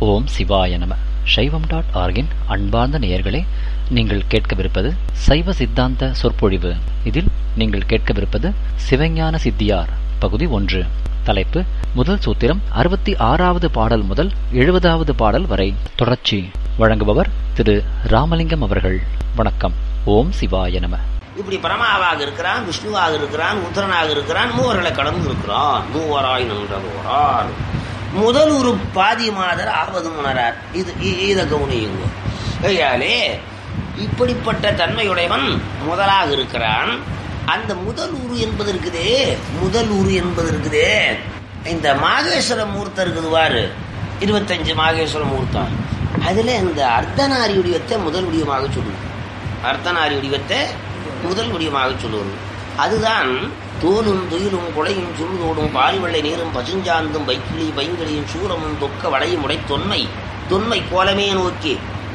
ஓம் சிவாய நம சைவம் டாட் ஆர்கின் அன்பார்ந்த நேயர்களே நீங்கள் கேட்கவிருப்பது சைவ சித்தாந்த சொற்பொழிவு இதில் நீங்கள் கேட்கவிருப்பது சிவஞான சித்தியார் பகுதி ஒன்று தலைப்பு முதல் சூத்திரம் அறுபத்தி ஆறாவது பாடல் முதல் எழுபதாவது பாடல் வரை தொடர்ச்சி வழங்குபவர் திரு ராமலிங்கம் அவர்கள் வணக்கம் ஓம் சிவாய நம இப்படி பரமாவாக இருக்கிறான் விஷ்ணுவாக இருக்கிறான் உத்தரனாக இருக்கிறான் மூவர்களை கடந்து இருக்கிறான் மூவராய் நின்றதோரான் முதல் ஒரு பாதி மாதர் ஆவது உணரார் இது இ- இத கவனியுங்க ஐயாலே இப்படிப்பட்ட தன்மையுடையவன் முதலாக இருக்கிறான் அந்த முதல் உரு என்பது இருக்குதே முதல் உரு என்பது இருக்குதே இந்த மாகேஸ்வர மூர்த்தம் இருக்குது பாரு இருபத்தஞ்சு மாகேஸ்வர மூர்த்தம் அதுல இந்த அர்த்தநாரி வடிவத்தை முதல் வடிவமாக சொல்லுது அர்த்தநாரி வடிவத்தை முதல் வடிவமாக சொல்லுவது அதுதான் தோலும் துயிலும் குலையும் சுருதோடும் பால் வெள்ளை நீரும் பசுஞ்சாந்தும் வைக்கிளி பைங்கிளியும் சூரமும் தொக்க வளையும் உடை தொன்மை தொன்மை கோலமே நோக்கி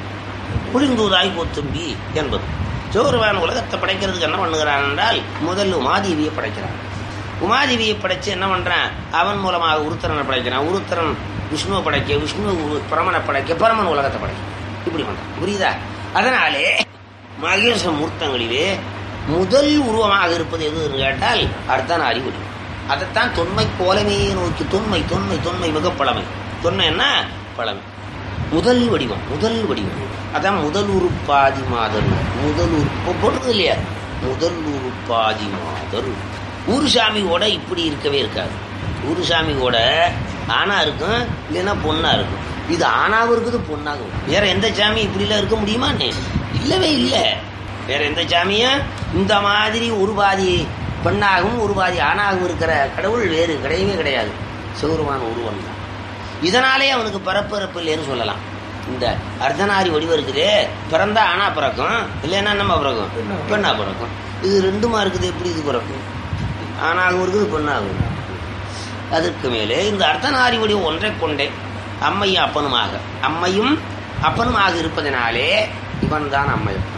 புரிந்தூதாய் போத்தும்பி என்பது சோறுவான் உலகத்தை படைக்கிறதுக்கு என்ன பண்ணுகிறான் என்றால் முதல்ல உமாதேவியை படைக்கிறான் உமாதேவியை படைச்சு என்ன பண்றான் அவன் மூலமாக உருத்தரனை படைக்கிறான் உருத்தரன் விஷ்ணுவை படைக்க விஷ்ணு உரு- பிரமனை படைக்க பரமன் உலகத்தை படைக்க இப்படி பண்றான் புரியுதா அதனாலே மகேஸ்வர மூர்த்தங்களிலே முதல் உருவமாக இருப்பது எதுன்னு கேட்டால் அர்த்தநாரி வடிவம் அதைத்தான் தொன்மை கோலமே நோக்கி தொன்மை தொன்மை தொன்மை மிக பழமை தொன்மை என்ன பழமை முதல் வடிவம் முதல் வடிவம் அதான் முதல் உருப்பாதி மாதர் முதல் உறுப்பு போட்டது இல்லையா முதல் உருப்பாதி மாதர் ஊருசாமி கூட இப்படி இருக்கவே இருக்காது ஊருசாமி கூட ஆணா இருக்கும் இல்லைன்னா பொண்ணா இருக்கும் இது ஆணாவும் இருக்குது பொண்ணாகவும் வேற எந்த சாமி இப்படிலாம் இருக்க முடியுமான்னு இல்லவே இல்லை வேற எந்த சாமியும் இந்த மாதிரி ஒரு பாதி பெண்ணாகவும் ஒரு பாதி ஆணாகவும் இருக்கிற கடவுள் வேறு கிடையவே கிடையாது சிவருமான உருவம் தான் இதனாலே அவனுக்கு பரப்பிறப்பு இல்லைன்னு சொல்லலாம் இந்த அர்த்தநாரி வடிவம் இருக்குதே பிறந்தா ஆனா பிறக்கும் இல்லைன்னா நம்ம பிறக்கும் பெண்ணா பிறக்கும் இது ரெண்டுமா இருக்குது எப்படி இது பிறக்கும் ஆணாகவும் இருக்குது பெண்ணாகவும் இருக்குது. அதற்கு மேலே இந்த அர்த்தநாரி வடிவம் ஒன்றை கொண்டே அம்மையும் அப்பனுமாக அம்மையும் அப்பனுமாக இருப்பதனாலே இவன் தான் அம்மையப்பன்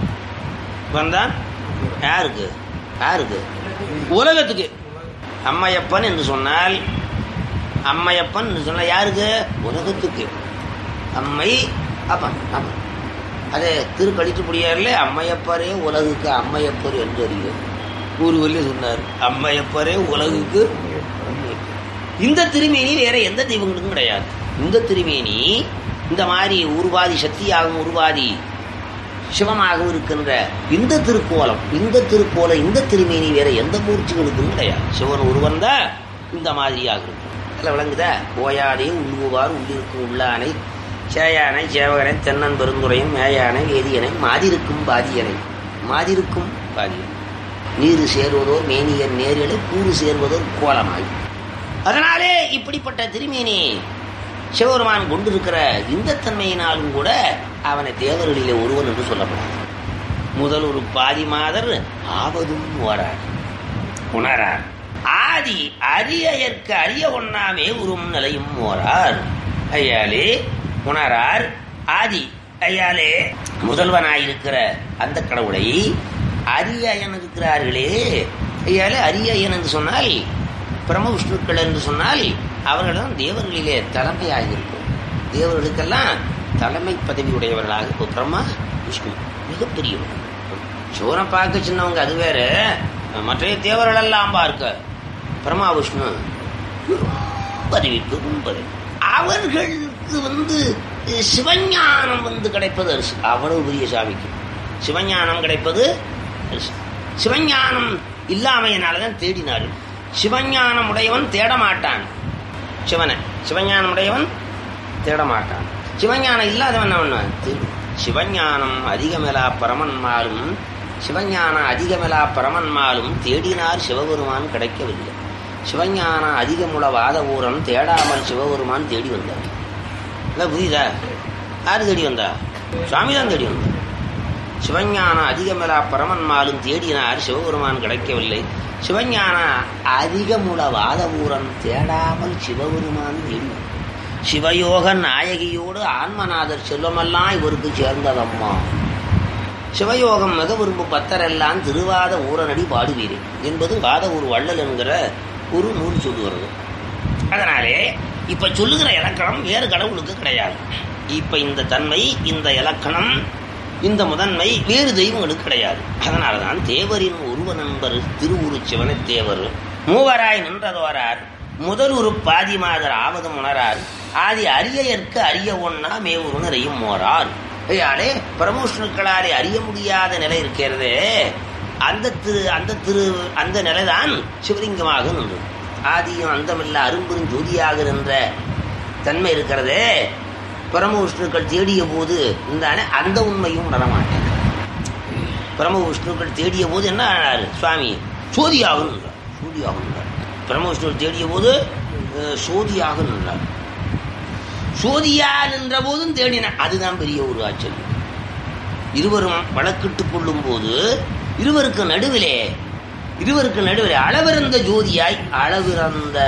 இவன் தான் யாருக்கு யாருக்கு உலகத்துக்கு அம்மையப்பன் என்று சொன்னால் அம்மையப்பன் என்று சொன்னால் யாருக்கு உலகத்துக்கு அம்மை அப்பன் அப்பன் அது திருக்கழிச்சுப்படியாரில் அம்மையப்பரே உலகுக்கு அம்மையப்பர் என்று அறிவு ஊர்வல்லி சொன்னார் அம்மையப்பரே உலகுக்கு அம்மையப்பர். இந்த திருமேனி வேற எந்த தெய்வங்களுக்கும் கிடையாது இந்த திருமேனி இந்த மாதிரி உருவாதி சக்தியாகவும் உருவாதி சிவமாகவும் இருக்கின்ற இந்த திருக்கோலம் இந்த திருக்கோலம் இந்த திருமேனி வேற எந்த மூர்த்திகளுக்கும் கிடையாது சிவன் ஒருவன் தான் இந்த மாதிரியாக இருக்கும் அதில் விளங்குதா ஓயாதே உள்ளுவார் உள்ளிருக்கும் உள்ளானை சேயானை சேவகனை தென்னன் பெருந்துரையும் மேயானை வேதியனை மாதிருக்கும் பாதியனை மாதிருக்கும் பாதியனை நீரு சேர்வதோ மேனியன் நேரிலே கூறு சேர்வதோ கோலமாய் அதனாலே இப்படிப்பட்ட திருமேனி சிவபெருமான் கொண்டிருக்கிற இந்த தன்மையினாலும் கூட அவனை தேவர்களிலே ஒருவன் என்று சொல்லப்படாது முதல் ஒரு பாதி மாதர் ஆவதும் ஓரார் உணரார் ஆதி அரியற்கு அறிய ஒண்ணாமே உறும் நிலையும் ஓரார் ஐயாலே உணரார் ஆதி ஐயாலே முதல்வனாயிருக்கிற அந்த கடவுளை அரியயன் இருக்கிறார்களே ஐயாலே அரியயன் என்று சொன்னால் பிரம்ம விஷ்ணுக்கள் என்று சொன்னால் அவர்களும் தேவர்களிலே தலைமையாக இருக்கும் தேவர்களுக்கெல்லாம் தலைமை பதவி உடையவர்களாக இப்போ பிரம்மா விஷ்ணு மிகப்பெரியவர் சோரை பார்க்க சின்னவங்க அது வேற மற்ற தேவர்கள் எல்லாம் பார்க்க பிரம்மா விஷ்ணு பதவி பெரும் பதவி அவர்களுக்கு வந்து சிவஞானம் வந்து கிடைப்பது அரிசி அவ்வளவு பெரிய சாமிக்கு சிவஞானம் கிடைப்பது அரிசி சிவஞானம் இல்லாமையினாலதான் தேடினார்கள் சிவஞானம் உடையவன் தேட மாட்டான் சிவனை சிவஞானம் உடையவன் தேட மாட்டான் சிவஞானம் இல்லாதவன் என்ன பண்ணுவான் தேடு. சிவஞானம் அதிகமெலா பரமன்மாலும் சிவஞானம் அதிகமெலா பரமன்மாலும் தேடினார் சிவபெருமான் கிடைக்கவில்லை சிவஞானம் அதிகமுள்ள வாத ஊரம் தேடாமல் சிவபெருமான் தேடி வந்தார் இல்லை புரியுதா யாரு தேடி வந்தா சுவாமி தான் தேடி வந்தார் சிவஞானம் அதிகமெலா பரமன்மாலும் தேடினார் சிவபெருமான் கிடைக்கவில்லை சிவஞான அதிகமுள்ள வாதபூரம் தேடாமல் சிவபெருமான் தேடி வந்தார். சிவயோக நாயகியோடு ஆன்மநாதர் செல்வமெல்லாம் இவருக்கு சேர்ந்ததம்மா சிவயோகம் மிக விரும்பும் பத்தரெல்லாம் திருவாத ஊரனடி பாடுவீரே என்பது வாத ஒரு வள்ளல் என்கிற ஒரு நூல் சொல்லுகிறது அதனாலே இப்ப சொல்லுகிற இலக்கணம் வேறு கடவுளுக்கு கிடையாது இப்ப இந்த தன்மை இந்த இலக்கணம் இந்த முதன்மை வேறு தெய்வங்களுக்கு கிடையாது அதனாலதான் தேவரின் ஒருவ நண்பர் திருவுரு சிவன தேவர் மூவராய் நின்றதோரார் முதல் ஒரு பாதி மாதர் ஆவதும் உணரார் ஆதி அரியற்கு அறிய ஒன்னா மேவூரு நிறையும் மோரார் ஐயாலே பிரமோஷனுக்களாலே அறிய முடியாத நிலை இருக்கிறதே அந்த திரு அந்த திரு அந்த நிலைதான் சிவலிங்கமாக நின்றது ஆதியும் அந்தமில்ல அரும்பெரும் ஜோதியாக நின்ற தன்மை இருக்கிறதே பரம விஷ்ணுக்கள் தேடிய போது இந்த அணை- அந்த உண்மையும் உணரமாட்டேன் பரம விஷ்ணுக்கள் தேடிய போது என்ன ஆனாரு சுவாமி சோதியாக நின்றார் சோதியாக நின்றார் பரம விஷ்ணுக்கள் தேடிய போது அஹ், சோதியாக நின்றார் சோதியா நின்ற போதும் தேடினார் அதுதான் பெரிய ஒரு ஆச்சரியம் இருவரும் வழக்கிட்டுக் கொள்ளும் போது இருவருக்கு நடுவிலே இருவருக்கு நடுவிலே அளவிறந்த ஜோதியாய் அளவிறந்த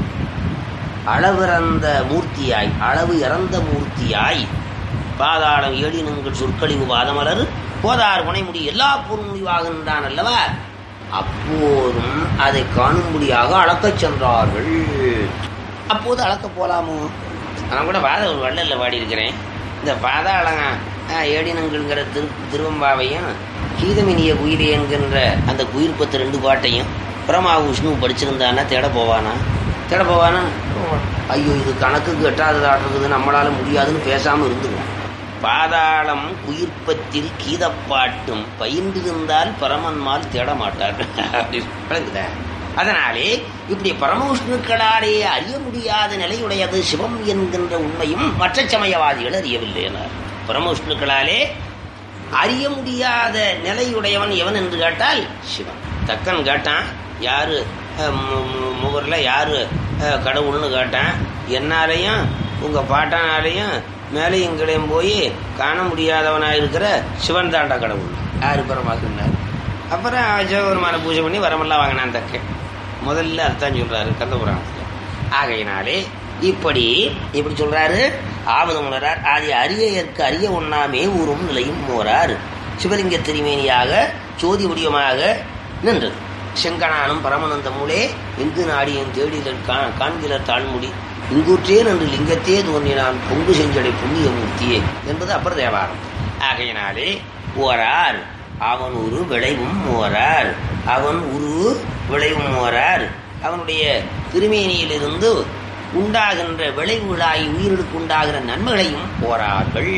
அளவிறந்த மூர்த்தியாய் அளவு இறந்த மூர்த்தியாய் பாதாளம் ஏடினங்கள் சொற்கழிவு பாதமலர் போதார் முனைமுடி எல்லா பொருள் முடிவாகின்றான் அல்லவா அப்போதும் அதை காணும்படியாக அளக்கச் சென்றார்கள் அப்போது அளக்க போலாமோ நான் கூட பாத ஒரு வள்ளல்ல பாடி இருக்கிறேன் இந்த பாதாளம் அஹ், ஏடினங்கள்ங்கிற திரு திருவம்பாவையும் கீதமினிய குயிலே என்கின்ற அந்த குயில் பத்து ரெண்டு பாட்டையும் பிரமா விஷ்ணு படிச்சிருந்தானா தேட போவானா தேட போவானா ஐயோ இது கணக்குக்கு எட்டாததாட்டுறது நம்மளால முடியாதுன்னு பேசாம இருந்துருவோம் பாதாளம் குயிர்ப்பத்தில் கீதப்பாட்டும் பயின்றிருந்தால் பரமன்மால் தேட மாட்டார் அப்படின்னு விளங்குதா? அதனாலே இப்படி பரமவிஷ்ணுக்களாலே அறிய முடியாத நிலையுடையது சிவம் என்கின்ற உண்மையும் மற்ற சமயவாதிகள் அறியவில்லை எனார் பரமவிஷ்ணுக்களாலே அறிய முடியாத நிலையுடையவன் எவன் என்று கேட்டால் சிவன் தக்கன் கேட்டான் யாரு அஹ், மு- மு- மூவர்ல யாரு அஹ், கடவுள்னு கேட்டான் என்னாலையும் உங்க பாட்டனாலையும் மேலையும் கீழையும் போய் காண முடியாதவனா இருக்கிற சிவன் தாண்டா கடவுள் யாரு பரமாக்குனார் அப்புறம் சிவபெருமான பூஜை பண்ணி வரமெல்லாம் வாங்கினான் தக்கன் முதல்ல அர்த்தம் சொல்றாரு கந்தபுராணத்துல ஆகையினாலே இப்படி இப்படி சொல்றாரு ஆவது உணரார் ஆதி அரியற்கு அறிய ஒண்ணாமே ஊரும் நிலையும் மோரார் சிவலிங்க திருமேனியாக சோதி வடிவமாக நின்றது செங்கனானும் பரமனந்த மூலே எங்கு நாடியும் தேடிலர் கா- காண்கிலர் தாழ்முடி இங்கூற்றே என்று லிங்கத்தே தோன்றினான் பொங்கு செஞ்சடை புண்ணிய மூர்த்தியே என்பது அப்புறம் தேவாரம் ஆகையினாலே ஓரார் அவன் உரு விளைவும் ஓரார் அவன் உரு விளைவும் ஓரார் அவனுடைய திருமேனியிலிருந்து உண்டாகின்ற விளைவுகளாய் உயிர்களுக்கு உண்டாகிற நன்மைகளையும் போரார்கள்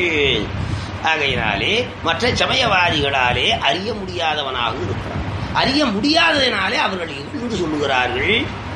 ஆகையினாலே மற்ற சமயவாதிகளாலே அறிய முடியாதவனாக இருக்கிறான் அறிய முடியாததினாலே அவர்கள் இகழ்ந்து சொல்லுகிறார்கள்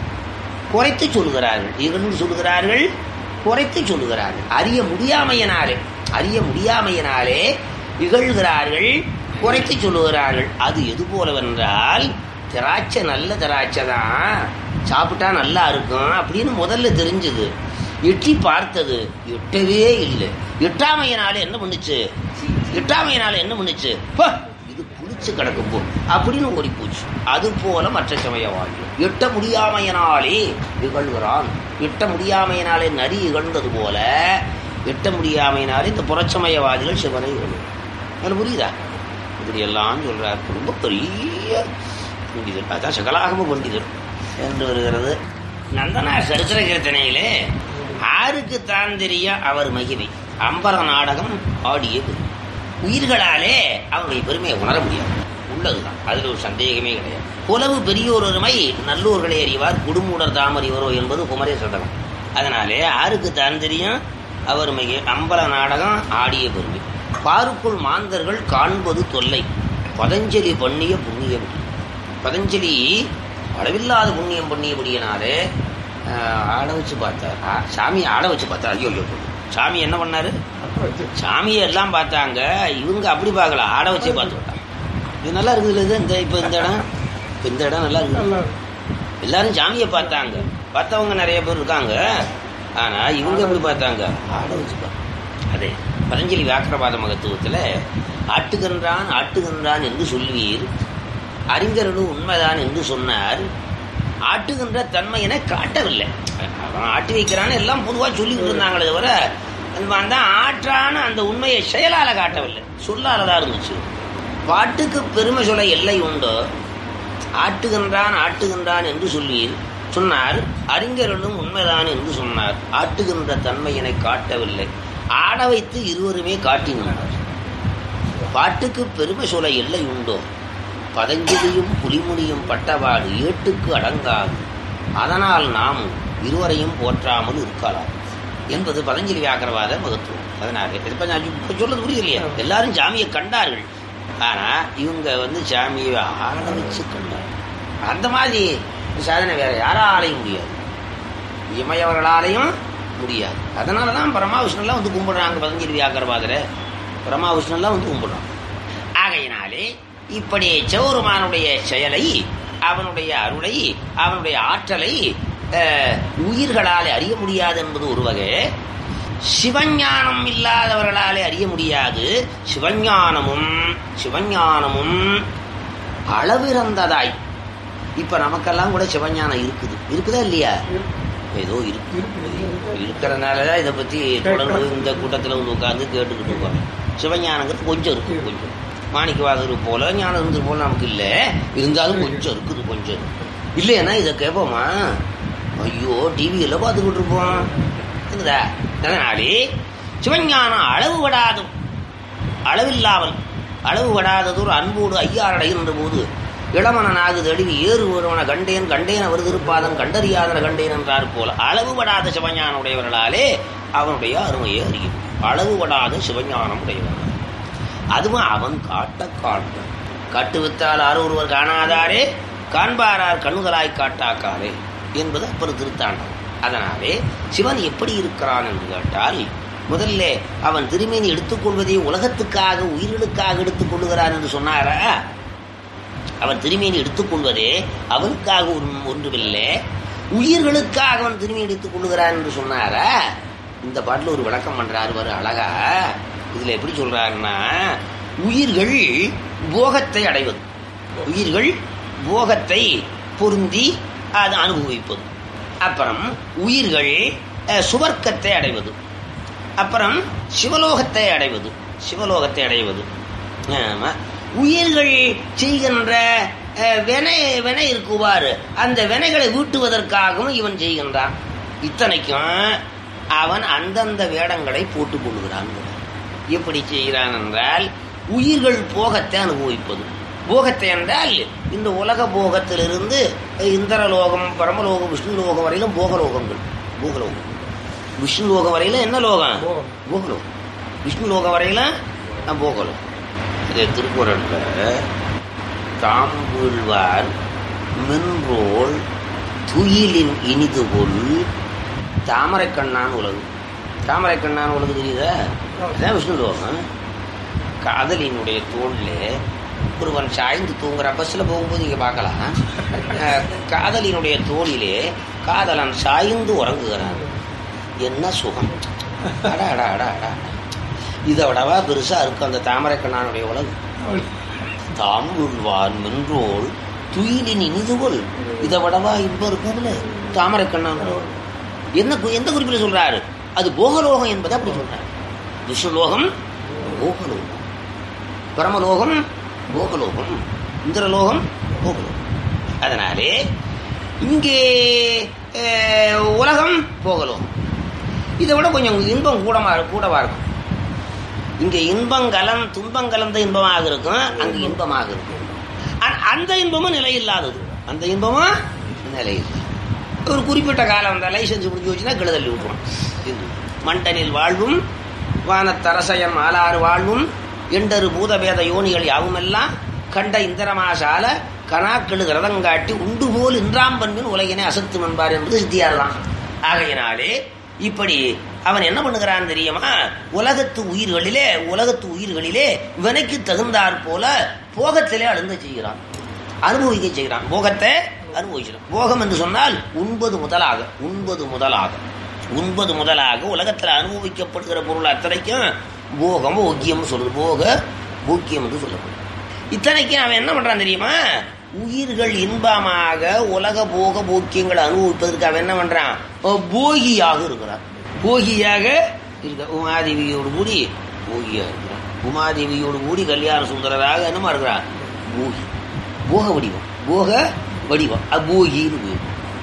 குறைத்து சொல்லுகிறார்கள் இகழ்ந்து சொல்லுகிறார்கள் குறைத்து சொல்லுகிறார்கள் அறிய முடியாமையினாலே அறிய முடியாமையினாலே இகழ்கிறார்கள் குறைத்து சொல்லுகிறார்கள் அது எது போலவென்றால் திராட்சை நல்ல திராட்சை தான் சாப்பிட்டா நல்லா இருக்கும் அப்படின்னு முதல்ல தெரிஞ்சது எட்டி பார்த்தது எட்டவே இல்லை எட்டாமையினால என்ன பண்ணுச்சு எட்டாமையினால என்ன பண்ணுச்சு போ, இது புளிச்சு கிடக்கும் போ அப்படின்னு ஓடி போச்சு அது போல மற்ற சமயவாதிகள் எட்ட முடியாமையினாலே இகழ்கிறான் எட்ட முடியாமையினாலே நரி இகழ்ந்தது போல எட்ட முடியாமையினாலே இந்த புறச்சமயவாதிகள் சிவனை இகழ்கிறார் அது புரியுதா இப்படி எல்லாம் சொல்றார் ரொம்ப பெரிய பண்டிதர் அதான் சகலாகம பண்டிதர் என்று வருகிறது நந்தனா சரித்திர கீர்த்தனையிலே ஆருக்கு தான் தெரிய அவர் மகிமை அம்பர நாடகம் ஆடியது உயிர்களாலே அவருடைய பெருமையை உணர முடியாது உள்ளதுதான் அதுல ஒரு சந்தேகமே கிடையாது புலவு பெரியோர் ஒருமை நல்லோர்களை அறிவார் குடும்புடர் தாம் அறிவரோ என்பது குமரே சதகம் அதனாலே ஆருக்கு தான் தெரியும் அவர் மிக அம்பல நாடகம் ஆடிய பெருமை பாருக்குள் மாந்தர்கள் காண்பது தொல்லை பதஞ்சலி பண்ணிய புண்ணியம் பதஞ்சலி அளவில்லாத புண்ணியம் பண்ணியபடியினாலே ஆஹ், ஆட வச்சு பார்த்தார் ஆ, சாமியை ஆட வச்சு பார்த்தார் ஐயோ ஐயோ சாமி என்ன பண்ணாரு சாமியை எல்லாம் பார்த்தாங்க இவங்க அப்படி பார்க்கல ஆட வச்சே பார்த்து விட்டாங்க இது நல்லா இருக்குது இது இந்த இப்போ இந்த இடம் இப்ப இந்த இடம் நல்லா இருக்குது எல்லாரும் சாமியை பார்த்தாங்க பார்த்தவங்க நிறைய பேர் இருக்காங்க ஆனா இவங்க எப்படி பார்த்தாங்க ஆட வச்சு பார்த்தாங்க அதே பதஞ்சலி வியாக்கிரபாத மகத்துவத்துல ஆட்டுகின்றான் ஆட்டுகின்றான் என்று சொல்லுவீர் அறிஞர்களும் உண்மைதான் என்று சொன்னார் ஆட்டுகின்ற தன்மையினை காட்டவில்லை அவன் ஆட்டி வைக்கிறான்னு எல்லாம் பொதுவா சொல்லிட்டு இருந்தாங்களே தவிர அந்த ஆற்றான அந்த உண்மையை செயலால காட்டவில்லை சொல்லால தான் இருந்துச்சு பாட்டுக்கு பெருமை சொல்ல எல்லை உண்டோ ஆட்டுகின்றான் ஆட்டுகின்றான் என்று சொல்வீர் சொன்னார் அறிஞர்களும் உண்மைதான் என்று சொன்னார் ஆட்டுகின்ற தன்மையினை காட்டவில்லை ஆட வைத்து இருவருமே காட்டினார் பாட்டுக்கு பெருமை சொல்ல எல்லை உண்டோ பதங்கிலியும் புலிமுனியும் பட்டபாடு ஏட்டுக்கு அடங்காது அதனால் நாம் இருவரையும் போற்றாமல் இருக்கலாம் என்பது பதஞ்சலி வியாக்கரவாத மகத்துவம் அதனால இப்ப நான் இப்ப சொல்றது புரியலையா எல்லாரும் சாமியை கண்டார்கள் ஆனா இவங்க வந்து சாமியை ஆட வச்சு கண்டார் அந்த மாதிரி சாதனை வேற யாராலையும் முடியாது இமையவர்களாலையும் முடியாது அதனாலதான் பரமா விஷ்ணுலாம் வந்து கும்பிடுறாங்க பதஞ்சலி வியாக்கரவாதரை பரமா விஷ்ணுலாம் வந்து கும்பிடுறாங்க ஆகையினாலே இப்படி சிவபெருமானுடைய செயலை அவனுடைய அருளை அவனுடைய ஆற்றலை அஹ், உயிர்களாலே அறிய முடியாது என்பது ஒரு வகை சிவஞானம் இல்லாதவர்களாலே அறிய முடியாது சிவஞானமும் சிவஞானமும் அளவிறந்ததாய் இப்ப நமக்கெல்லாம் கூட சிவஞானம் இருக்குது இருக்குதா இல்லையா ஏதோ இருக்கு இருக்கிறதுனாலதான் இதை பத்தி தொடர்ந்து இந்த கூட்டத்துல வந்து உட்கார்ந்து கேட்டுக்கிட்டு இருக்கோம் சிவஞானங்கிறது கொஞ்சம் இருக்கு கொஞ்சம் மாணிக்கவாதர் போல ஞானம் இருந்தது போல நமக்கு இல்ல இருந்தாலும் கொஞ்சம் இருக்குது கொஞ்சம் இல்லைன்னா இதை கேட்போமா ஐயோ டிவியில பார்த்துக்கிட்டு இருப்போம் இருக்குதா அதனாலே சிவஞானம் அளவு படாதும் அளவில்லாமல் அளவு படாததோர் அன்போடு ஐயாரடைகின்ற போது இளமனாகு தெளிவு ஏறு ஒருவன கண்டேன் கண்டேன் அவர் திருப்பாதம் கண்டறியாதன கண்டேன் என்றார் போல அளவுபடாத சிவஞானம் உடையவர்களாலே அவனுடைய அருமையை அறியும் அளவுபடாத சிவஞானம் உடையவர்கள் அதுவும் அவன் காட்ட காட்ட காட்டு வித்தால் ஆறு ஒருவர் காணாதாரே காண்பாரார் கண்ணுதலாய் காட்டாக்காரே என்பது அப்புறம் திருத்தாண்டம் அதனாலே சிவன் எப்படி இருக்கிறான் என்று கேட்டால் முதல்ல அவன் திருமேனி எடுத்துக்கொள்வதை உலகத்துக்காக உயிர்களுக்காக எடுத்துக்கொள்ளுகிறான் என்று சொன்னாரா அவன் திருமேனி எடுத்துக்கொள்வதே அவனுக்காக ஒன்- ஒன்றுமில்லை உயிர்களுக்காக அவன் திருமேனி எடுத்துக் கொள்ளுகிறான் என்று சொன்னாரா இந்த பாட்டில் ஒரு விளக்கம் பண்றாரு வரு அழகா இதுல எப்படி சொல்றாருன்னா உயிர்கள் போகத்தை அடைவது உயிர்கள் போகத்தை பொருந்தி அது அனுபவிப்பது அப்புறம் உயிர்கள் அஹ், சுவர்க்கத்தை அடைவது அப்புறம் சிவலோகத்தை அடைவது சிவலோகத்தை அடைவது ஆமா உயிர்கள் செய்கின்ற அஹ், வினை வினை இருக்குவாரு அந்த வினைகளை வீட்டுவதற்காகவும் இவன் செய்கின்றான் இத்தனைக்கும் அவன் அந்தந்த வேடங்களை போட்டுக் கொள்கிறான் எப்படி செய்கிறான் என்றால் உயிர்கள் போகத்தை அனுபவிப்பது போகத்தை என்றால் இந்த உலக போகத்திலிருந்து இந்திரலோகம் பரமலோகம் விஷ்ணு லோகம் வரையிலும் போகலோகங்கள் போகலோகம் விஷ்ணு லோகம் வரையில என்ன லோகம் போகம். போகலோகம் விஷ்ணு லோகம் வரையில அஹ், போகலோகம் இது திருக்குறள்ல தாம்புழ்வார் மென்ரோள் துயிலின் இனிதுபொல் தாமரை கண்ணான் உலகு தாமரை கண்ணான் உலகு தெரியுதா அதான் விஷ்ணு லோகம் காதலினுடைய தோல்ல ஒருவன் சாய்ந்து தூங்குற பஸ்ல போகும்போது இங்க பார்க்கலாம் அஹ், காதலினுடைய தோளிலே காதலன் சாய்ந்து உறங்குகிறான் என்ன சுகம் அடா அடா அடா அடா இதை விடவா பெருசா இருக்கும் அந்த தாமரை கண்ணானுடைய உலகு தாம்புள்வான் மென்றோள் துயிலின் இனிதுகொள் இதை விடவா இன்பம் இருக்கும்ல தாமரை கண்ணான் என்ன கு- எந்த குறிப்பில் சொல்றாரு அது போகலோகம் என்பதை அப்படி சொல்றாரு விஷ்ணுலோகம் போகலோகம் பரமலோகம் போகலோகம் இந்திரலோகம் போகலோகம் அதனாலே இங்கே அஹ், உலகம் போகலோகம் இதை விட கொஞ்சம் இன்பம் கூடமா கூடவா இருக்கும் இங்க இன்பம் கலன் துன்பம் கலந்த இன்பமாக இருக்கும் அங்க இன்பமாக இருக்கும் ஆனா, அந்த இன்பமும் நிலையில்லாதது அந்த இன்பமும் நிலையில்லாது ஒரு குறிப்பிட்ட காலம் அந்த லைசன்ஸ் முடிஞ்சு வச்சுன்னா கெடுதல் விட்டுரும் இது. மண்டனில் வாழ்வும் வானத்தரசயன் ஆளாறு வாழ்வும் எண்டரு பூதபேத யோனிகள் யாவுமெல்லாம் கண்ட இந்திரமாசால கனாக்கெழு கிரதங்காட்டி உண்டு போல் இன்றாம் பண்பின் உலகினை அசத்து என்பார் என்பது சித்தியார் தான் ஆகையினாலே இப்படி அவன் என்ன பண்ணுகிறான் தெரியுமா உலகத்து உயிர்களிலே உலகத்து உயிர்களிலே வினைக்கு தகுந்தாற் போல போகத்திலே அழுந்த செய்கிறான் அனுபவிக்க செய்கிறான் போகத்தை அனுபவிக்கிறான் போகம் என்று சொன்னால் உண்பது முதலாக உண்பது முதலாக உண்பது முதலாக உலகத்தில் அனுபவிக்கப்படுகிற பொருள் அத்தனைக்கும் போகம் ஓக்கியம் சொல்லுது போக போக்கியம் என்று சொல்லப்படும் இத்தனைக்கும் அவன் என்ன பண்றான் தெரியுமா உயிர்கள் இன்பமாக உலக போக போக்கியங்களை அனுபவிப்பதற்கு அவன் என்ன பண்றான் அவன் போகியாக இருக்கிறான் போகியாக இருக்க உமாதேவியோடு கூடி போகியாக இருக்கிறான் உமாதேவியோடு கூடி கல்யாண சுந்தரராக என்னமா இருக்கிறான் போகி போக வடிவம் போக வடிவம் அபோகின்னு பேர்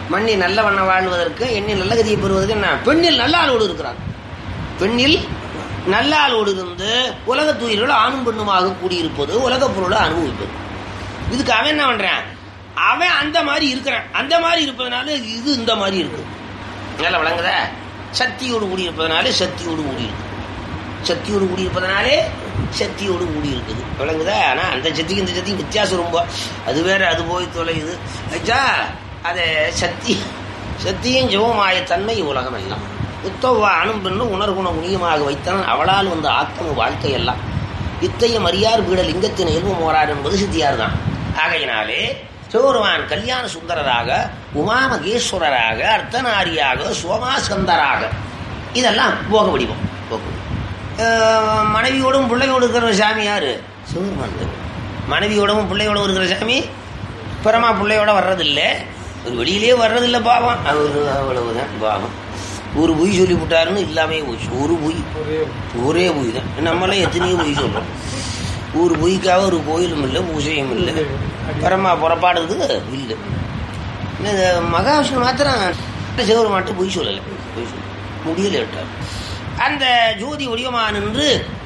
மண்ணில் நல்ல வண்ணம் வாழ்வதற்கு எண்ணில் நல்ல கதியை பெறுவதற்கு என்ன பெண்ணில் நல்ல ஆளோடு இருக்கிறான் பெண்ணில் நல்ல ஆளோடு இருந்து உலக தூயிர்கள் ஆணும் பெண்ணுமாக கூடியிருப்பது உலக பொருளை அனுபவிப்பது இதுக்கு அவன் என்ன பண்றான் அவன் அந்த மாதிரி இருக்கிறான் அந்த மாதிரி இருப்பதனால இது இந்த மாதிரி இருக்கு நல்லா விளங்குதா சக்தியோடு கூடி இருப்பதனால சக்தியோடு கூடி இருக்கு சக்தியோடு கூடி இருப்பதனாலே சக்தியோடு கூடி இருக்குது விளங்குதா ஆனா அந்த சக்திக்கு இந்த சக்திக்கு வித்தியாசம் ரொம்ப அது வேற அது போய் தொலையுது ஐயா அது சக்தி சக்தியும் ஜெவமாய தன்மை உலகம் எல்லாம் உத்தவ அணும் பெண்ணும் உணர்குண குணியமாக வைத்தான் அவளால் வந்த ஆத்ம வாழ்க்கை எல்லாம் இத்தைய மரியார் வீட லிங்கத்தின் இயல்பு மோரார் என்பது சித்தியார் தான் ஆகையினாலே சிவபெருமான் கல்யாண சுந்தரராக உமாமகேஸ்வரராக அர்த்தநாரியாக சோமாசந்தராக இதெல்லாம் போக வடிவம் போக வடிவம் அஹ் மனைவியோடும் பிள்ளையோடு இருக்கிற சாமி யாரு சிவபெருமான் தான். மனைவியோடவும் பிள்ளையோடும் இருக்கிற சாமி பரமா பிள்ளையோட வர்றதில்லை ஒரு வெளியிலே வர்றதில்லை பாவம் அவரு அவ்வளவுதான் பாவம் ஒரு பொய் சொல்லி விட்டாருன்னு இல்லாமே போச்சு ஒரு பொய் ஒரே பொய் தான் நம்மளே எத்தனையோ பொய் சொல்றோம் ஒரு பொய்க்காக ஒரு கோயிலும் இல்லை பூஜையும் இல்லை பரமா புறப்பாடுறது இல்லை இந்த மகாவிஷ்ணு மாத்திரம் சிவபெருமான்ட்டு பொய் சொல்லலை பொய் சொல்ல முடியல விட்டார் அந்த ஜோதி வடிவமா நின்று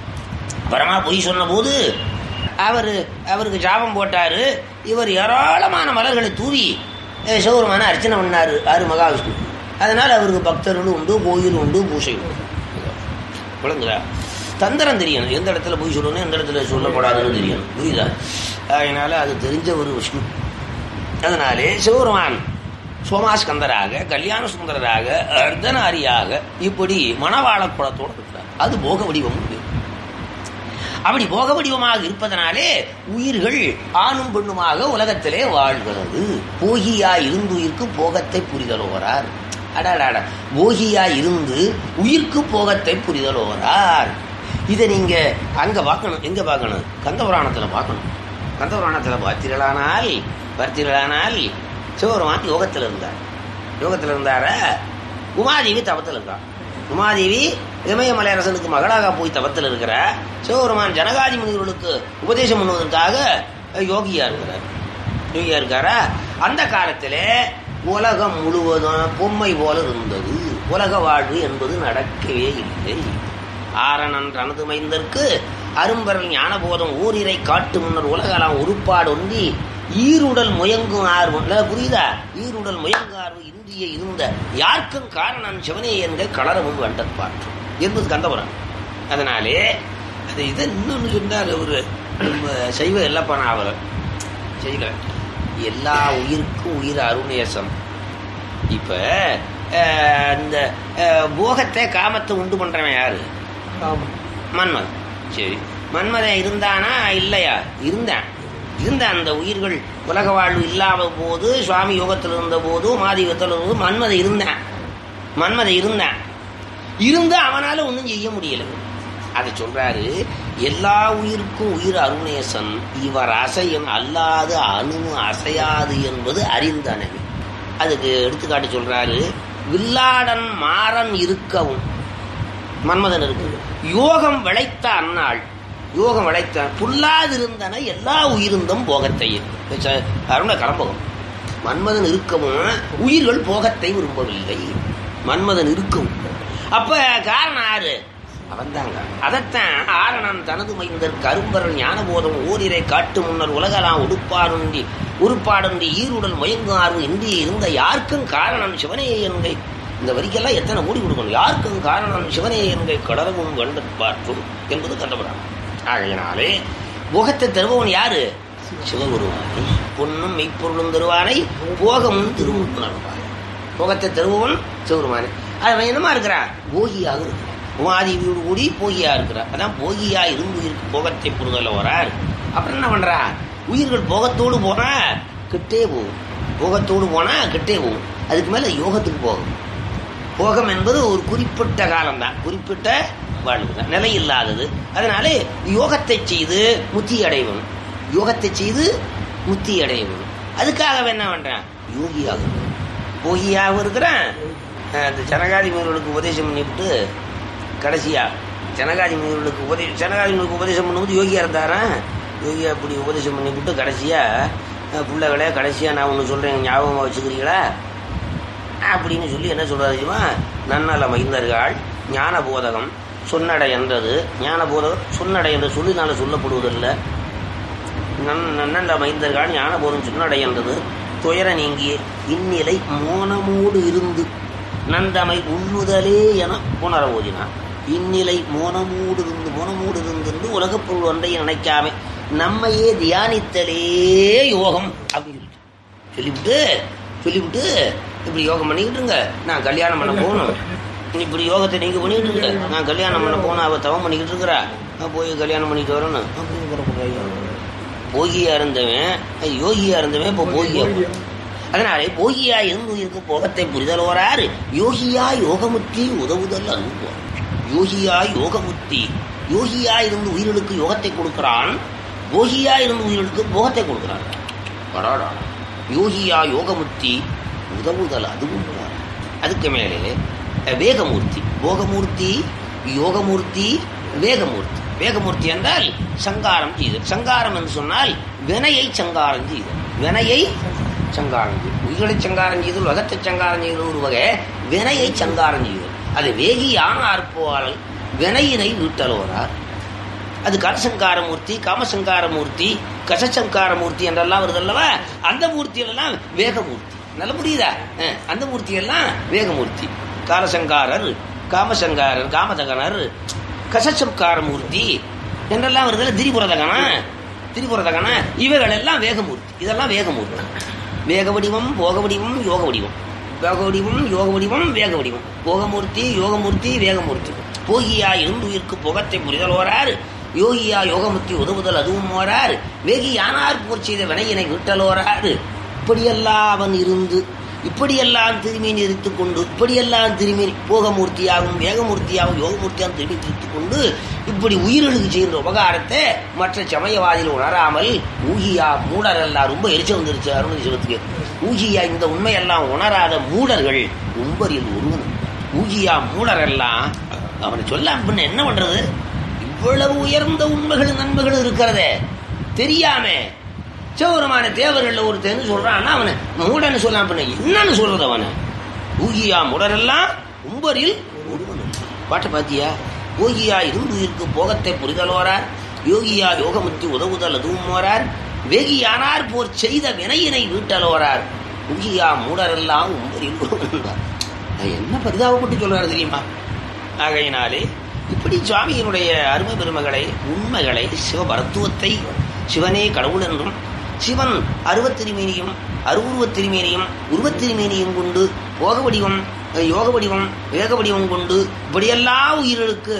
பரமா பொய் சொன்ன போது அவர் அவருக்கு ஜாபம் போட்டாரு இவர் ஏராளமான மலர்களை தூவி அஹ், சிவபெருமான அர்ச்சனை பண்ணாரு ஆறு மகாவிஷ்ணு அதனால அவருக்கு பக்தர்கள் உண்டு கோயில் உண்டு பூஜை உண்டு விளங்குதா தந்திரம் தெரியணும் எந்த இடத்துல போய் சொல்லணும் எந்த இடத்துல சொல்லக்கூடாதுன்னு தெரியணும் புரியுதா அதனால அது தெரிஞ்ச ஒரு விஷ்ணு அதனாலே சிவபெருமான் சோமாஸ்கந்தராக கல்யாண சுந்தரராக அர்த்தநாரியாக இப்படி மணவாள குலத்தோடு இருக்கிறார் அது போக வடிவம் உண்டு. அப்படி போக வடிவமாக இருப்பதனாலே உயிர்கள் ஆணும் பெண்ணுமாக உலகத்திலே வாழ்கிறது போகியா இருந்துயிர்க்கு போகத்தை புரிதலோரார் அடாடாடா போகியா இருந்து உயிர்க்கு போகத்தை புரிதலோரார் இதை நீங்க அங்க பார்க்கணும் எங்க பார்க்கணும் கந்த புராணத்துல பார்க்கணும் கந்த புராணத்துல பார்த்தீர்களானால் பார்த்தீர்களானால் சிவபெருமான் யோகத்தில் இருந்தார் யோகத்தில் இருந்தார உமாதேவி தவத்தில் இருந்தான் உமாதேவி இமயமலை அரசனுக்கு மகளாக போய் தவத்தில் இருக்கிற சிவபெருமான் ஜனகாதி முனிவர்களுக்கு உபதேசம் பண்ணுவதற்காக யோகியா இருக்கிறார் யோகியா இருக்காரா அந்த காலத்திலே உலகம் முழுவதும் பொம்மை போல இருந்தது உலக வாழ்வு என்பது நடக்கவே இல்லை ஆரணன் தனது மைந்தற்கு அரும்பரல் ஞானபோதம் ஊரிரை காட்டு முன்னர் உலகலாம் உருப்பாடு ஒன்றி ஈருடல் முயங்கும் ஆர்வம் இல்ல, புரியுதா ஈருடல் முயங்கும் ஆர்வம் இந்திய இருந்த யாருக்கும் காரணம் சிவனே என்க களரமும் வண்டற்பாற்று என்பது கந்தபுரம் அதனாலே அது இதை இன்னொன்று சொன்னார் ஒரு நம்ம சைவ எல்லப்பா நாவலர் செய்யல எல்லா உயிருக்கும் உயிர் அருணேசம் இப்ப அஹ், இந்த அஹ், போகத்தை காமத்தை உண்டு பண்றவன் யாரு மன்மதன் சரி மன்மதன் இருந்தானா இல்லையா இருந்தான் இருந்த அந்த உயிர்கள் உலக வாழ்வு இல்லாத போது சுவாமி யோகத்தில் இருந்த போது மாதீகத்தில் இருந்தபோது மன்மதை இருந்தான் மன்மதை இருந்தான் இருந்து அவனால ஒன்றும் செய்ய முடியல அதை சொல்றாரு எல்லா உயிருக்கும் உயிர் அருணேசன் இவர் அசையும் அல்லாது அணு அசையாது என்பது அறிந்தனவே அதுக்கு எடுத்துக்காட்டு சொல்றாரு வில்லாடன் மாறன் இருக்கவும் மன்மதன் இருக்கு யோகம் விளைத்த அந்நாள் யோகம் விளைத்த புல்லாதிருந்தன எல்லா உயிருந்தும் போகத்தையே அருண கலம்பகம் மன்மதன் இருக்கவும் உயிர்கள் போகத்தை விரும்பவில்லை மன்மதன் இருக்கவும் அப்ப காரணம் யாரு அவன்தாங்க அதைத்தான் ஆரணன் தனது மைந்தர் கரும்பரல் ஞானபோதம் ஓரிரை காட்டு முன்னர் உலகலாம் உடுப்பாடுண்டி உருப்பாடுண்டி ஈருடல் முயங்கும் ஆர்வு இன்றி இருந்த யாருக்கும் காரணம் சிவனே என்கை இந்த வரிக்கெல்லாம் எத்தனை மூடி கொடுக்கணும் யாருக்கும் காரணம் சிவனே என்கை கடலமும் கண்டற்பாற்றும் என்பது கண்டபடாம் ஆகையினாலே போகத்தை தருபவன் யாரு சிவகுருவானை பொன்னும் மெய்ப்பொருளும் தருவானை போகமும் திருமுப்புணர்வாய் போகத்தை தருபவன் சிவகுருமானே அவன் என்னமா இருக்கிறான் போகியாக இருக்கிறான் உமாதேவியோடு கூடி போகியா இருக்கிறார் அதான் போகியா இருந்து இருக்கு போகத்தை புரிதல வரார் அப்புறம் என்ன பண்றா உயிர்கள் போகத்தோடு போனா கிட்டே போகும் போகத்தோடு போனா கிட்டே போகும் அதுக்கு மேல யோகத்துக்கு போகும் போகம் என்பது ஒரு குறிப்பிட்ட காலம்தான் குறிப்பிட்ட வாழ்வு தான் நிலை இல்லாதது அதனால யோகத்தை செய்து முத்தி அடைவன் யோகத்தை செய்து முத்தி அடைவன் அதுக்காக அவன் என்ன பண்றான் யோகியாக இருக்கணும். போகியாகவும் இருக்கிறான் அஹ் அந்த ஜனகாதி மீறலுக்கு உபதேசம் பண்ணிவிட்டு கடைசியா ஜனகாதி மீறலுக்கு உபதேசம் ஜனகாதி மீறலுக்கு உபதேசம் பண்ணும்போது யோகியா இருந்தாரா யோகியா அப்படி உபதேசம் பண்ணிவிட்டு கடைசியா அஹ் பிள்ளைகளே கடைசியா நான் ஒன்று சொல்றேன் ஞாபகமா வச்சுக்கிறீங்களா அப்படின்னு சொல்லி என்ன சொல்றாரு தெரியுமா நன்னல மைந்தர்கள் ஞான போதகம் சொன்னடை என்றது ஞான போதகம் சொன்னடை என்ற சொல்லினால சொல்லப்படுவதில்லை நன் நன்னண்ட மைந்தர்கள் ஞான போதம் சொன்னடை என்றது துயர நீங்கிய இந்நிலை மோனமோடு இருந்து நந்தமை உண்ணுதலே என புணர ஓதினான் இந்நிலை மோனமூடு இருந்து மோனமூடு இருந்து உலகப் பொருள் ஒன்றையும் நினைக்காம நம்மையே தியானித்தலே யோகம் அப்படின்னு சொல்லிட்டு சொல்லிவிட்டு சொல்லிவிட்டு இப்படி யோகம் பண்ணிக்கிட்டு இருங்க நான் கல்யாணம் பண்ண போகணும் இப்படி யோகத்தை நீங்க பண்ணிக்கிட்டு இருங்க நான் கல்யாணம் பண்ண போகணும் அவ தவம் பண்ணிக்கிட்டு இருக்கிறா நான் போய் கல்யாணம் பண்ணிட்டு வரணும் அப்படின்னு புறப்படுறாங்க போகியா இருந்தவன் அஹ் யோகியா இருந்தவன் இப்போ போகியா போனான். அதனாலே போகியா இருந்து இருக்க போகத்தை புரிதலோராரு யோகியா யோகமுத்தி உதவுதல் அனுபவம் யோகியா யோகமுத்தி யோகியா இருந்து உயிர்களுக்கு யோகத்தை கொடுக்கிறான் போகியா இருந்து உயிர்களுக்கு போகத்தை கொடுக்கிறான் படாடா யோகியா யோகமுத்தி உதவுதல் அதுவும் கூடாது. அதுக்கு மேலே அஹ், வேகமூர்த்தி போகமூர்த்தி யோகமூர்த்தி வேகமூர்த்தி வேகமூர்த்தி என்றால் சங்காரம் செய்தல் சங்காரம் என்று சொன்னால் வினையை சங்காரம் செய்தல் வினையை சங்காரம் செய்தல் உயிர்களை சங்காரம் செய்தல் உலகத்தை சங்காரம் செய்தல் ஒரு வகை வினையை சங்காரம் செய்தல் அது வேகியான ஆர்ப்போவாளல் வினையினை வீட்டலோரார் அது கரசங்காரமூர்த்தி காமசங்காரமூர்த்தி கசசங்காரமூர்த்தி என்றெல்லாம் வருது அல்லவா அந்த மூர்த்திகள் எல்லாம் வேகமூர்த்தி நல்ல புரியுதா அஹ், அந்த மூர்த்தி எல்லாம் வேகமூர்த்தி காலசங்காரர் காமசங்காரர் காமதகனர் கசசங்காரமூர்த்தி என்றெல்லாம் வருது திரிபுரதகனா திரிபுரதகனா இவைகள் எல்லாம் வேகமூர்த்தி இதெல்லாம் வேகமூர்த்தி வேக வடிவம் போக வடிவம் யோக வடிவம் யோக வடிவம் யோக வடிவம் வேக வடிவம் போகமூர்த்தி யோகமூர்த்தி வேகமூர்த்தி போகியா இருந்துயிர்க்கு புகத்தை புரிதல் ஓரார் யோகியா யோகமுத்தி உதவுதல் அதுவும் ஓரார் வேகியானார் போர் செய்த வினையினை விட்டலோரார் இப்படியெல்லாம் அவன் இருந்து இப்படியெல்லாம் திரும்பி நிறுத்திக் கொண்டு இப்படியெல்லாம் திரும்பி போகமூர்த்தியாகவும் வேகமூர்த்தியாகவும் யோகமூர்த்தியாகவும் திரும்பி நிறுத்திக் கொண்டு இப்படி உயிர்களுக்கு செய்கின்ற உபகாரத்தை மற்ற சமயவாதிகள் உணராமல் ஊகியா மூடரெல்லாம் ரொம்ப எரிச்சல் வந்துருச்சு அருண் சிவத்துக்கு ஊகியா இந்த உண்மையெல்லாம் உணராத மூடர்கள் உம்பரில் ஒருவன் ஊகியா மூடரெல்லாம் அவனை சொல்ல அப்படின்னு என்ன பண்றது இவ்வளவு உயர்ந்த உண்மைகள் நன்மைகள் இருக்கிறதே தெரியாம சிவபெருமான தேவர்கள் ஒருத்தன் சொல்றான்னா அவனை மூடன்னு சொல்லாம பண்ண என்னன்னு சொல்றது அவனை ஊகியா மூடரெல்லாம் உம்பரில் ஒருவன் பாட்டை பாத்தியா யோகியா இருந்து இருக்கு போகத்தை புரிதலோரார் யோகியா யோகமுத்தி உதவுதல் அதுவும் ஓரார் வேகியானார் போர் செய்த வினையினை வீட்டலோரார் ஊகியா மூடரெல்லாம் உம்பரில் ஒருவன் அது என்ன பரிதாபப்பட்டு சொல்றாரு தெரியுமா ஆகையினாலே இப்படி சுவாமியினுடைய அருமை பெருமைகளை உண்மைகளை சிவபரத்துவத்தை சிவனே கடவுள் என்றும் சிவன் அருவத்திருமேனியும் அருவுருவத்திருமேனியும் உருவத்திருமேனியும் கொண்டு போக வடிவம் யோக வடிவம் வேக வடிவம் கொண்டு இப்படியெல்லாம் உயிர்களுக்கு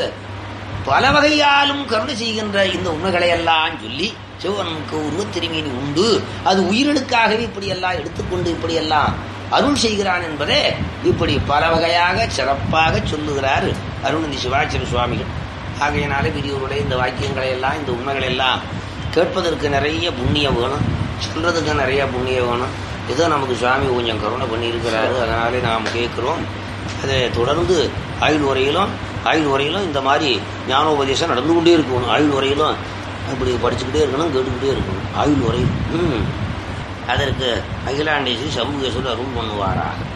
பல வகையாலும் கருணை செய்கின்ற இந்த உண்மைகளை எல்லாம் சொல்லி சிவனுக்கு உருவத்திருமேனி உண்டு அது உயிர்களுக்காகவே இப்படியெல்லாம் எடுத்துக்கொண்டு இப்படியெல்லாம் அருள் செய்கிறான் என்பதே இப்படி பல வகையாக சிறப்பாக சொல்லுகிறார் அருணந்தி சிவாச்சாரிய சுவாமிகள் ஆகையினாலே பெரியவருடைய இந்த வாக்கியங்களை எல்லாம் இந்த உண்மைகளை எல்லாம் கேட்பதற்கு நிறைய புண்ணியம் வேணும் சொல்றதுக்கு நிறைய புண்ணியம் வேணும் ஏதோ நமக்கு சுவாமி கொஞ்சம் கருணை பண்ணியிருக்கிறாரு அதனாலே நாம் கேட்கிறோம் அதை தொடர்ந்து ஆயுள் வரையிலும் ஆயுள் வரையிலும் இந்த மாதிரி ஞானோபதேசம் நடந்து கொண்டே இருக்கணும் ஆயுள் வரையிலும் அப்படி படிச்சுக்கிட்டே இருக்கணும் கேட்டுக்கிட்டே இருக்கணும் ஆயுள் வரையில் ம் அதற்கு அகிலாண்டேஸ்வரி சமூகேஸ்வரர் அருள் பண்ணுவாராக